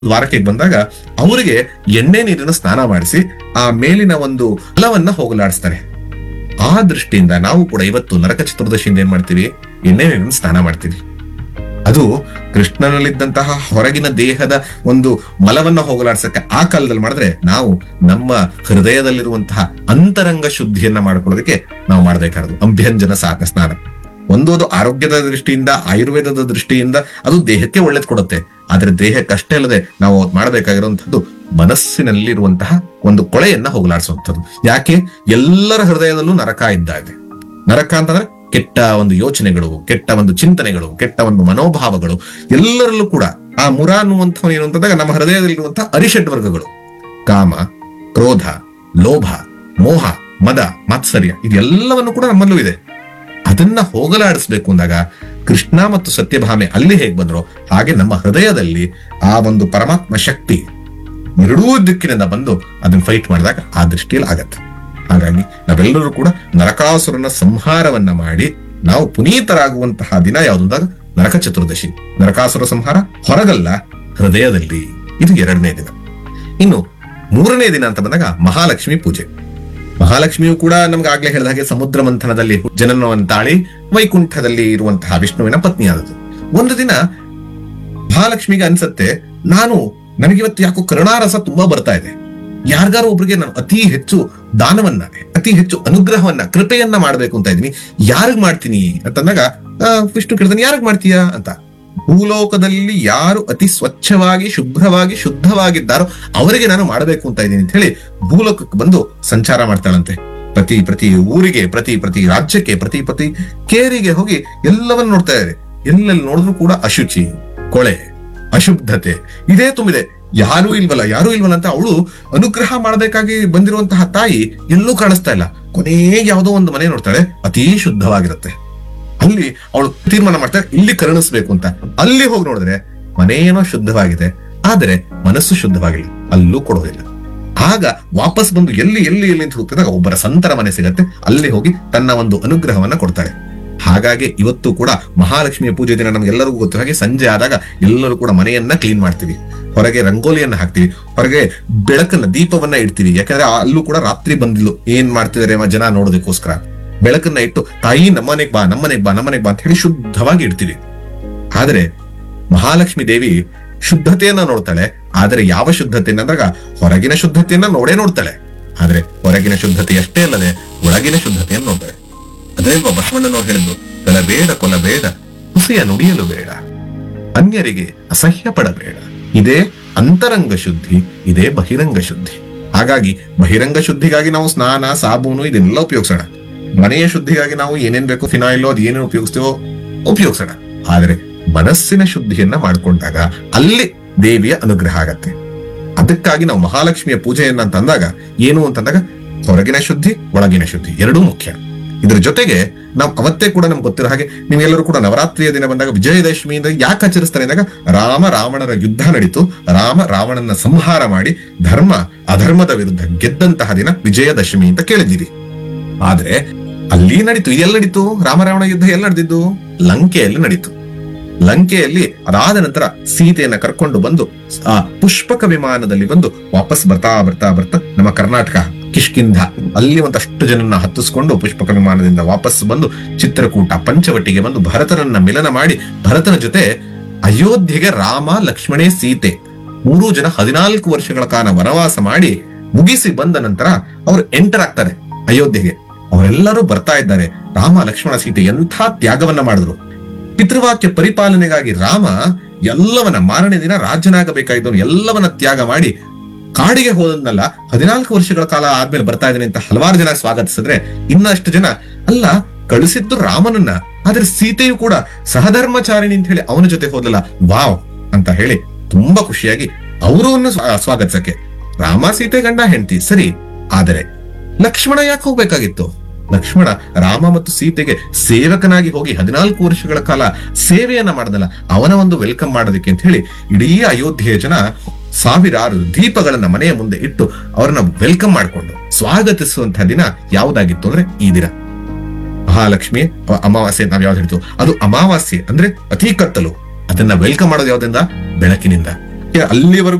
ದ್ವಾರಕ್ಕೆ ಬಂದಾಗ ಅವರಿಗೆ ಎಣ್ಣೆ ನೀರಿನ ಸ್ನಾನ ಮಾಡಿಸಿ ಆ ಮೇಲಿನ ಒಂದು ಫಲವನ್ನ ಹೋಗಲಾಡಿಸ್ತಾರೆ ಆ ದೃಷ್ಟಿಯಿಂದ ನಾವು ಕೂಡ ಇವತ್ತು ನರಕ ಚತುರ್ದಶಿಯಿಂದ ಏನ್ ಮಾಡ್ತೀವಿ ಎಣ್ಣೆ ನೀರಿನ ಸ್ನಾನ ಮಾಡ್ತೀವಿ ಅದು ಕೃಷ್ಣನಲ್ಲಿದ್ದಂತಹ ಹೊರಗಿನ ದೇಹದ ಒಂದು ಮಲವನ್ನ ಹೋಗಲಾಡ್ಸಕ್ಕೆ ಆ ಕಾಲದಲ್ಲಿ ಮಾಡಿದ್ರೆ ನಾವು ನಮ್ಮ ಹೃದಯದಲ್ಲಿರುವಂತಹ ಅಂತರಂಗ ಶುದ್ಧಿಯನ್ನ ಮಾಡ್ಕೊಳ್ಳೋದಕ್ಕೆ ನಾವು ಮಾಡಬೇಕಾರದು ಅಭ್ಯಂಜನ ಸಾಕ ಸ್ನಾನ ಒಂದು ಅದು ಆರೋಗ್ಯದ ದೃಷ್ಟಿಯಿಂದ ಆಯುರ್ವೇದದ ದೃಷ್ಟಿಯಿಂದ ಅದು ದೇಹಕ್ಕೆ ಒಳ್ಳೇದ್ ಕೊಡುತ್ತೆ ಆದ್ರೆ ದೇಹಕ್ಕಷ್ಟೇ ಅಲ್ಲದೆ ನಾವು ಅವತ್ತು ಮಾಡಬೇಕಾಗಿರುವಂತದ್ದು ಮನಸ್ಸಿನಲ್ಲಿರುವಂತಹ ಒಂದು ಕೊಳೆಯನ್ನ ಹೋಗಲಾಡಿಸುವಂಥದ್ದು ಯಾಕೆ ಎಲ್ಲರ ಹೃದಯದಲ್ಲೂ ನರಕ ಇದ್ದ ಇದೆ ನರಕ ಅಂತಂದ್ರೆ ಕೆಟ್ಟ ಒಂದು ಯೋಚನೆಗಳು ಕೆಟ್ಟ ಒಂದು ಚಿಂತನೆಗಳು ಕೆಟ್ಟ ಒಂದು ಮನೋಭಾವಗಳು ಎಲ್ಲರಲ್ಲೂ ಕೂಡ ಆ ಮುರ ಅನ್ನುವಂಥವನು ಏನು ಅಂತಂದಾಗ ನಮ್ಮ ಹೃದಯದಲ್ಲಿರುವಂತಹ ಅರಿಷಡ್ ವರ್ಗಗಳು ಕಾಮ ಕ್ರೋಧ ಲೋಭ ಮೋಹ ಮದ ಮಾತ್ಸರ್ಯ ಇದೆಲ್ಲವನ್ನು ಕೂಡ ನಮ್ಮಲ್ಲೂ ಇದೆ ಅದನ್ನ ಹೋಗಲಾಡಿಸ್ಬೇಕು ಅಂದಾಗ ಕೃಷ್ಣ ಮತ್ತು ಸತ್ಯಭಾಮೆ ಅಲ್ಲಿ ಹೇಗ್ ಬಂದ್ರು ಹಾಗೆ ನಮ್ಮ ಹೃದಯದಲ್ಲಿ ಆ ಒಂದು ಪರಮಾತ್ಮ ಶಕ್ತಿ ಎರಡೂ ದಿಕ್ಕಿನಿಂದ ಬಂದು ಅದನ್ನ ಫೈಟ್ ಮಾಡಿದಾಗ ಆ ದೃಷ್ಟಿಯಲ್ಲಿ ಆಗತ್ತೆ ಹಾಗಾಗಿ ನಾವೆಲ್ಲರೂ ಕೂಡ ನರಕಾಸುರನ ಸಂಹಾರವನ್ನ ಮಾಡಿ ನಾವು ಪುನೀತರಾಗುವಂತಹ ದಿನ ಯಾವುದು ಅಂದಾಗ ನರಕ ಚತುರ್ದಶಿ ನರಕಾಸುರ ಸಂಹಾರ ಹೊರಗಲ್ಲ ಹೃದಯದಲ್ಲಿ ಇದು ಎರಡನೇ ದಿನ ಇನ್ನು ಮೂರನೇ ದಿನ ಅಂತ ಬಂದಾಗ ಮಹಾಲಕ್ಷ್ಮಿ ಪೂಜೆ ಮಹಾಲಕ್ಷ್ಮಿಯು ಕೂಡ ನಮ್ಗೆ ಆಗ್ಲೇ ಹೇಳಿದ ಹಾಗೆ ಸಮುದ್ರ ಮಂಥನದಲ್ಲಿ ಜನನವನ್ನು ತಾಳಿ ವೈಕುಂಠದಲ್ಲಿ ಇರುವಂತಹ ವಿಷ್ಣುವಿನ ಪತ್ನಿಯಾದದ್ದು ಒಂದು ದಿನ ಮಹಾಲಕ್ಷ್ಮಿಗೆ ಅನ್ಸತ್ತೆ ನಾನು ನನಗಿವತ್ತು ಯಾಕೋ ಕರುಣಾರಸ ತುಂಬಾ ಬರ್ತಾ ಇದೆ ಯಾರಿಗಾರು ಒಬ್ರಿಗೆ ನಾನು ಅತಿ ಹೆಚ್ಚು ದಾನವನ್ನ ಅತಿ ಹೆಚ್ಚು ಅನುಗ್ರಹವನ್ನ ಕೃಪೆಯನ್ನ ಮಾಡ್ಬೇಕು ಅಂತ ಇದೀನಿ ಯಾರಿಗ್ ಮಾಡ್ತೀನಿ ಅಂತಂದಾಗ ಆ, ವಿಷ್ಣು ಕೇಳ್ತಾನೆ ಯಾರಿಗ್ ಮಾಡ್ತೀಯಾ ಅಂತ ಭೂಲೋಕದಲ್ಲಿ ಯಾರು ಅತಿ ಸ್ವಚ್ಛವಾಗಿ ಶುಭ್ರವಾಗಿ ಶುದ್ಧವಾಗಿದ್ದಾರೋ ಅವರಿಗೆ ನಾನು ಮಾಡಬೇಕು ಅಂತ ಇದ್ದೀನಿ ಅಂತ ಹೇಳಿ ಭೂಲೋಕಕ್ಕೆ ಬಂದು ಸಂಚಾರ ಮಾಡ್ತಾಳಂತೆ ಪ್ರತಿ ಪ್ರತಿ ಊರಿಗೆ ಪ್ರತಿ ಪ್ರತಿ ರಾಜ್ಯಕ್ಕೆ ಪ್ರತಿ ಪ್ರತಿ ಕೇರಿಗೆ ಹೋಗಿ ಎಲ್ಲವನ್ನ ನೋಡ್ತಾ ಇದ್ದಾರೆ ಎಲ್ಲೆಲ್ಲಿ ನೋಡಿದ್ರು ಕೂಡ ಅಶುಚಿ ಕೊಳೆ ಅಶುದ್ಧತೆ ಇದೇ ತುಂಬಿದೆ ಯಾರೂ ಇಲ್ವಲ್ಲ ಯಾರೂ ಇಲ್ವಲ್ಲ ಅಂತ ಅವಳು ಅನುಗ್ರಹ ಮಾಡಬೇಕಾಗಿ ಬಂದಿರುವಂತಹ ತಾಯಿ ಎಲ್ಲೂ ಕಾಣಿಸ್ತಾ ಇಲ್ಲ ಕೊನೆಗೆ ಯಾವುದೋ ಒಂದು ಮನೆ ನೋಡ್ತಾಳೆ ಅತೀ ಶುದ್ಧವಾಗಿರುತ್ತೆ ಅಲ್ಲಿ ಅವಳು ತೀರ್ಮಾನ ಮಾಡ್ತಾಳೆ ಇಲ್ಲಿ ಕರುಣಿಸ್ಬೇಕು ಅಂತ ಅಲ್ಲಿ ಹೋಗಿ ನೋಡಿದ್ರೆ ಮನೆಯೇನೋ ಶುದ್ಧವಾಗಿದೆ ಆದರೆ ಮನಸ್ಸು ಶುದ್ಧವಾಗಿಲ್ಲ ಅಲ್ಲೂ ಕೊಡೋದಿಲ್ಲ ಆಗ ವಾಪಸ್ ಬಂದು ಎಲ್ಲಿ ಎಲ್ಲಿ ಎಲ್ಲಿ ಅಂತ ಹೋಗ್ತಿದಾಗ ಒಬ್ಬರ ಸಂತರ ಮನೆ ಸಿಗತ್ತೆ ಅಲ್ಲಿ ಹೋಗಿ ತನ್ನ ಒಂದು ಅನುಗ್ರಹವನ್ನ ಕೊಡ್ತಾಳೆ ಹಾಗಾಗಿ ಇವತ್ತು ಕೂಡ ಮಹಾಲಕ್ಷ್ಮಿಯ ಪೂಜೆ ದಿನ ನಮ್ಗೆಲ್ಲರಿಗೂ ಗೊತ್ತು ಹಾಗೆ ಸಂಜೆ ಆದಾಗ ಎಲ್ಲರೂ ಕೂಡ ಮನೆಯನ್ನ ಕ್ಲೀನ್ ಮಾಡ್ತೀವಿ ಹೊರಗೆ ರಂಗೋಲಿಯನ್ನ ಹಾಕ್ತಿವಿ ಹೊರಗೆ ಬೆಳಕನ್ನ ದೀಪವನ್ನ ಇಡ್ತೀವಿ ಯಾಕಂದ್ರೆ ಅಲ್ಲೂ ಕೂಡ ರಾತ್ರಿ ಬಂದಿಲ್ಲ ಏನ್ ಮಾಡ್ತಿದಾರೆ ಮ- ಜನ ನೋಡೋದಕ್ಕೋಸ್ಕರ ಬೆಳಕನ್ನ ಇಟ್ಟು ತಾಯಿ ನಮ್ಮನೆಗ್ ಬಾ ನಮ್ಮನೆಗ್ ಬಾ ನಮ್ಮನೆಗ್ ಬಾ ಅಂತ ಹೇಳಿ ಶುದ್ಧವಾಗಿ ಇಡ್ತೀವಿ ಆದ್ರೆ ಮಹಾಲಕ್ಷ್ಮಿ ದೇವಿ ಶುದ್ಧತೆಯನ್ನ ನೋಡ್ತಾಳೆ ಆದ್ರೆ ಯಾವ ಶುದ್ಧತೆ ಅಂದಾಗ ಹೊರಗಿನ ಶುದ್ಧತೆಯನ್ನ ನೋಡೇ ನೋಡ್ತಾಳೆ ಆದ್ರೆ ಹೊರಗಿನ ಶುದ್ಧತೆ ಅಷ್ಟೇ ಅಲ್ಲದೆ ಒಳಗಿನ ಶುದ್ಧತೆಯನ್ನು ನೋಡ್ತಾಳೆ ಅದೇ ಬಸವಣ್ಣನವ್ರು ಹೇಳಿದ್ದು ಕೊಲಬೇಡ ಕೊಲಬೇಡ ಹುಸಿಯ ನುಡಿಯಲು ಬೇಡ ಅನ್ಯರಿಗೆ ಅಸಹ್ಯ ಪಡಬೇಡ ಇದೇ ಅಂತರಂಗ ಶುದ್ಧಿ ಇದೇ ಬಹಿರಂಗ ಶುದ್ಧಿ ಹಾಗಾಗಿ ಬಹಿರಂಗ ಶುದ್ಧಿಗಾಗಿ ನಾವು ಸ್ನಾನ ಸಾಬೂನು ಇದನ್ನೆಲ್ಲ ಉಪಯೋಗಿಸೋಣ ಮನೆಯ ಶುದ್ಧಿಗಾಗಿ ನಾವು ಏನೇನ್ ಬೇಕು ಫಿನಾಯಿಲ್ ಅದು ಏನೇನು ಉಪಯೋಗಿಸ್ತೀವೋ ಉಪಯೋಗಿಸೋಣ ಆದ್ರೆ ಮನಸ್ಸಿನ ಶುದ್ಧಿಯನ್ನ ಮಾಡ್ಕೊಂಡಾಗ ಅಲ್ಲಿ ದೇವಿಯ ಅನುಗ್ರಹ ಆಗತ್ತೆ ಅದಕ್ಕಾಗಿ ನಾವು ಮಹಾಲಕ್ಷ್ಮಿಯ ಪೂಜೆಯನ್ನ ಅಂತಂದಾಗ ಏನು ಅಂತಂದಾಗ ಹೊರಗಿನ ಶುದ್ಧಿ ಒಳಗಿನ ಶುದ್ಧಿ ಎರಡೂ ಮುಖ್ಯ ಇದ್ರ ಜೊತೆಗೆ ನಾವು ಅವತ್ತೇ ಕೂಡ ನಮ್ಗೆ ಗೊತ್ತಿರೋ ಹಾಗೆ ನೀವೆಲ್ಲರೂ ಕೂಡ ನವರಾತ್ರಿಯ ದಿನ ಬಂದಾಗ ವಿಜಯದಶಮಿಯಿಂದ ಯಾಕೆ ಆಚರಿಸ್ತಾರೆ ಅಂದಾಗ ರಾಮ ರಾವಣರ ಯುದ್ಧ ನಡೀತು ರಾಮ ರಾವಣನ ಸಂಹಾರ ಮಾಡಿ ಧರ್ಮ ಅಧರ್ಮದ ವಿರುದ್ಧ ಗೆದ್ದಂತಹ ದಿನ ವಿಜಯದಶಮಿ ಅಂತ ಕೇಳಿದ್ದೀರಿ ಆದ್ರೆ ಅಲ್ಲಿ ನಡೀತು ಇದೆಲ್ಲ ನಡೀತು ರಾಮರಾವಣ ಯುದ್ಧ ಎಲ್ಲಿ ನಡೆದಿದ್ದು ಲಂಕೆಯಲ್ಲಿ ನಡೀತು ಲಂಕೆಯಲ್ಲಿ ಅದಾದ ನಂತರ ಸೀತೆಯನ್ನ ಕರ್ಕೊಂಡು ಬಂದು ಆ ಪುಷ್ಪಕ ವಿಮಾನದಲ್ಲಿ ಬಂದು ವಾಪಸ್ ಬರ್ತಾ ಬರ್ತಾ ಬರ್ತಾ ನಮ್ಮ ಕರ್ನಾಟಕ ಕಿಷ್ಕಿಂಧ ಅಲ್ಲಿ ಒಂದಷ್ಟು ಜನನ್ನ ಹತ್ತಿಸ್ಕೊಂಡು ಪುಷ್ಪಕ ವಿಮಾನದಿಂದ ವಾಪಸ್ ಬಂದು ಚಿತ್ರಕೂಟ ಪಂಚವಟಿಗೆ ಬಂದು ಭರತನನ್ನ ಮಿಲನ ಮಾಡಿ ಭರತನ ಜೊತೆ ಅಯೋಧ್ಯೆಗೆ ರಾಮ ಲಕ್ಷ್ಮಣೇ ಸೀತೆ ಮೂರು ಜನ ಹದಿನಾಲ್ಕು ವರ್ಷಗಳ ಕಾಲ ವನವಾಸ ಮಾಡಿ ಮುಗಿಸಿ ಬಂದ ನಂತರ ಅವರು ಎಂಟರ್ ಆಗ್ತಾರೆ ಅಯೋಧ್ಯೆಗೆ ಅವರೆಲ್ಲರೂ ಬರ್ತಾ ಇದ್ದಾರೆ ರಾಮ ಲಕ್ಷ್ಮಣ ಸೀತೆ ಎಂಥ ತ್ಯಾಗವನ್ನ ಮಾಡಿದ್ರು ಪಿತೃವಾಕ್ಯ ಪರಿಪಾಲನೆಗಾಗಿ ರಾಮ ಎಲ್ಲವನ್ನ ಮಾರನೇ ದಿನ ರಾಜನಾಗಬೇಕಾಗಿದ್ದವನು ಎಲ್ಲವನ್ನ ತ್ಯಾಗ ಮಾಡಿ ಕಾಡಿಗೆ ಹೋದನ್ನಲ್ಲ ಹದಿನಾಲ್ಕು ವರ್ಷಗಳ ಕಾಲ ಆದ್ಮೇಲೆ ಬರ್ತಾ ಇದ್ದಾನೆ ಅಂತ ಹಲವಾರು ಜನ ಸ್ವಾಗತಿಸಿದ್ರೆ ಇನ್ನಷ್ಟು ಜನ ಅಲ್ಲ ಕಳಿಸಿದ್ದು ರಾಮನನ್ನ ಆದ್ರೆ ಸೀತೆಯು ಕೂಡ ಸಹಧರ್ಮಚಾರಿಣಿ ಅಂತ ಹೇಳಿ ಅವನ ಜೊತೆ ಹೋದಲ್ಲ ವಾವ್ ಅಂತ ಹೇಳಿ ತುಂಬಾ ಖುಷಿಯಾಗಿ ಅವರನ್ನು ಸ್ವಾಗತಿಸಕ್ಕೆ ರಾಮ ಸೀತೆ ಗಂಡ ಹೆಂಡತಿ ಸರಿ ಆದರೆ ಲಕ್ಷ್ಮಣ ಯಾಕೆ ಹೋಗ್ಬೇಕಾಗಿತ್ತು ಲಕ್ಷ್ಮಣ ರಾಮ ಮತ್ತು ಸೀತೆಗೆ ಸೇವಕನಾಗಿ ಹೋಗಿ ಹದಿನಾಲ್ಕು ವರ್ಷಗಳ ಕಾಲ ಸೇವೆಯನ್ನ ಮಾಡದಲ್ಲ ಅವನ ಒಂದು ವೆಲ್ಕಮ್ ಮಾಡೋದಕ್ಕೆ ಅಂತ ಹೇಳಿ ಇಡೀ ಅಯೋಧ್ಯೆಯ ಜನ ಸಾವಿರಾರು ದೀಪಗಳನ್ನ ಮನೆಯ ಮುಂದೆ ಇಟ್ಟು ಅವರನ್ನ ವೆಲ್ಕಮ್ ಮಾಡಿಕೊಂಡು ಸ್ವಾಗತಿಸುವಂತಹ ದಿನ ಯಾವುದಾಗಿತ್ತು ಅಂದ್ರೆ ಈ ದಿನ ಮಹಾಲಕ್ಷ್ಮಿ ಅ- ಅಮಾವಾಸ್ಯೆ ನಾವ್ ಯಾವ್ದು ಹೇಳ್ತೀವಿ ಅದು ಅಮಾವಾಸ್ಯೆ ಅಂದ್ರೆ ಅತಿ ಕತ್ತಲು ಅದನ್ನ ವೆಲ್ಕಮ್ ಮಾಡೋದು ಯಾವ್ದ್ರಿಂದ ಬೆಳಕಿನಿಂದ ಅಲ್ಲಿವರೆಗೂ